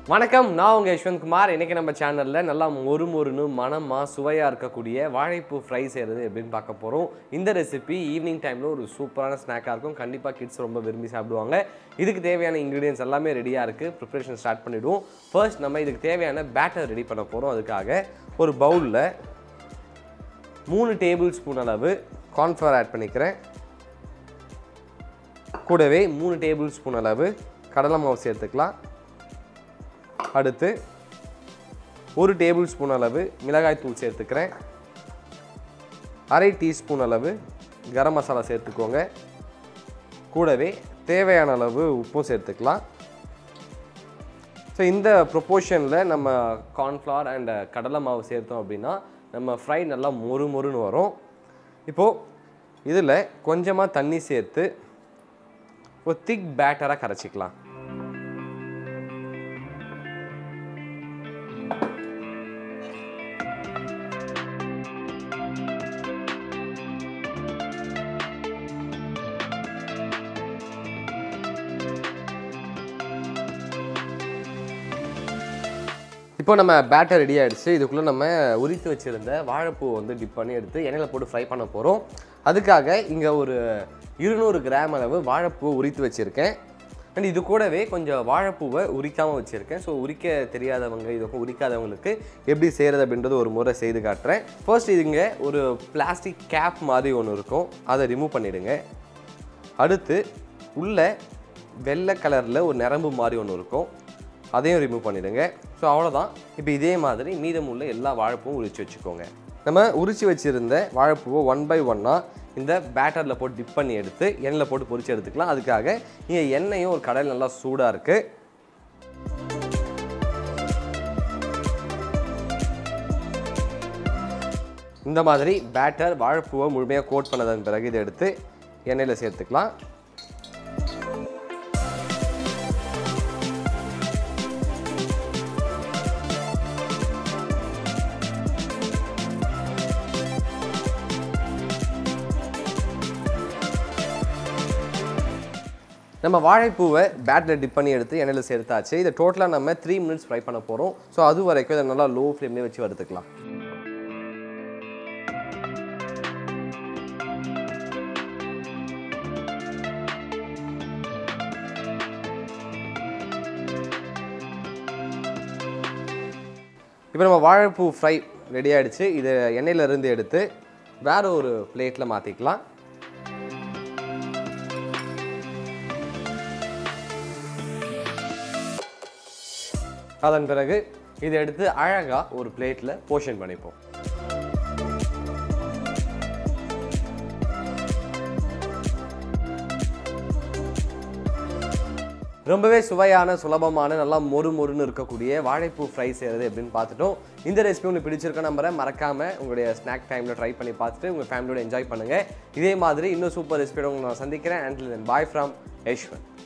வணக்கம் நான் உங்கள் யஷ்வந்த் குமார் இன்றைக்கி நம்ம சேனலில் நல்லா மொறு மொறுன்னு மனமாக சுவையாக இருக்கக்கூடிய வாழைப்பூ ஃப்ரை செய்கிறது எப்படின்னு பார்க்க போகிறோம் இந்த ரெசிபி ஈவினிங் டைமில் ஒரு சூப்பரான ஸ்நாக்காக இருக்கும் கண்டிப்பாக கிட்ஸ் ரொம்ப விரும்பி சாப்பிடுவாங்க இதுக்கு தேவையான இன்க்ரீடியன்ஸ் எல்லாமே ரெடியாக இருக்குது ப்ரிப்ரேஷன் ஸ்டார்ட் பண்ணிவிடுவோம் ஃபர்ஸ்ட் நம்ம இதுக்கு தேவையான பேட்டர் ரெடி பண்ண போகிறோம் அதுக்காக ஒரு பவுலில் மூணு டேபிள் ஸ்பூன் அளவு கார்ன்ஃப்ளவர் ஆட் பண்ணிக்கிறேன் கூடவே மூணு டேபிள் ஸ்பூன் அளவு கடலை மாவு சேர்த்துக்கலாம் அடுத்து ஒரு டேபிள் ஸ்பூன் அளவு மிளகாய் தூள் சேர்த்துக்கிறேன் அரை டீஸ்பூன் அளவு கரம் மசாலா சேர்த்துக்கோங்க கூடவே தேவையான அளவு உப்பும் சேர்த்துக்கலாம் ஸோ இந்த ப்ரொப்போர்ஷனில் நம்ம கார்ன்ஃப்ளவர் அண்ட் கடலை மாவு சேர்த்தோம் அப்படின்னா நம்ம ஃப்ரை நல்லா மொறு மொறுன்னு வரும் இப்போது இதில் கொஞ்சமாக தண்ணி சேர்த்து ஒரு திக் பேட்டராக கரைச்சிக்கலாம் இப்போ நம்ம பேட்டர் ரெடி ஆயிடுச்சு இதுக்குள்ளே நம்ம உரித்து வச்சுருந்த வாழைப்பூ வந்து டிப் பண்ணி எடுத்து எண்ணெயில் போட்டு ஃப்ரை பண்ண போகிறோம் அதுக்காக இங்கே ஒரு இருநூறு கிராம் அளவு வாழைப்பூ உரித்து வச்சுருக்கேன் அண்ட் இது கூடவே கொஞ்சம் வாழைப்பூவை உரிக்காமல் வச்சுருக்கேன் ஸோ உரிக்க தெரியாதவங்க இதுக்கும் உரிக்காதவங்களுக்கு எப்படி செய்கிறது அப்படின்றது ஒரு முறை செய்து காட்டுறேன் ஃபர்ஸ்ட் இதுங்க ஒரு பிளாஸ்டிக் கேப் மாதிரி ஒன்று இருக்கும் அதை ரிமூவ் பண்ணிவிடுங்க அடுத்து உள்ள வெள்ளை கலரில் ஒரு நரம்பு மாதிரி ஒன்று இருக்கும் அதையும் ரிமூவ் பண்ணிடுங்க ஸோ அவ்வளோதான் இப்போ இதே மாதிரி மீதமுள்ள எல்லா வாழைப்பூவும் உரிச்சு வச்சுக்கோங்க நம்ம உரிச்சு வச்சுருந்த வாழைப்பூவை ஒன் பை ஒன்னாக இந்த பேட்டரில் போட்டு டிப் பண்ணி எடுத்து எண்ணெயில் போட்டு பொரிச்சு எடுத்துக்கலாம் அதுக்காக இங்கே எண்ணெயும் ஒரு கடையில் நல்லா சூடாக இருக்குது இந்த மாதிரி பேட்டர் வாழைப்பூவை முழுமையாக கோட் பண்ணதன் பிறகு இதை எடுத்து எண்ணெயில் சேர்த்துக்கலாம் நம்ம வாழைப்பூவை பேட்டில் டிப் பண்ணி எடுத்து எண்ணெயில் சேர்த்தாச்சு இதை டோட்டலாக நம்ம த்ரீ மினிட்ஸ் ஃப்ரை பண்ண போகிறோம் ஸோ அது வரைக்கும் இதை நல்லா லோ ஃப்ளேம்லேயே வச்சு வறுத்துக்கலாம் இப்போ நம்ம வாழைப்பூ ஃப்ரை ரெடி ஆகிடுச்சு இதை எண்ணெயில இருந்து எடுத்து வேற ஒரு பிளேட்டில் மாற்றிக்கலாம் அதன் பிறகு இதை எடுத்து அழகாக ஒரு பிளேட்டில் போர்ஷன் பண்ணிப்போம் ரொம்பவே சுவையான சுலபமான நல்லா மொறு மொறுன்னு இருக்கக்கூடிய வாழைப்பூ ஃப்ரை செய்கிறது எப்படின்னு பார்த்துட்டோம் இந்த ரெசிபி உங்களுக்கு பிடிச்சிருக்க நம்பரை மறக்காமல் உங்களுடைய ஸ்நாக் டைமில் ட்ரை பண்ணி பார்த்துட்டு உங்கள் ஃபேமிலியோட என்ஜாய் பண்ணுங்கள் இதே மாதிரி இன்னும் சூப்பர் ரெசிபியோட உங்களை நான் சந்திக்கிறேன் அண்ட் பாய் ஃப்ரம் யஷ்வந்த்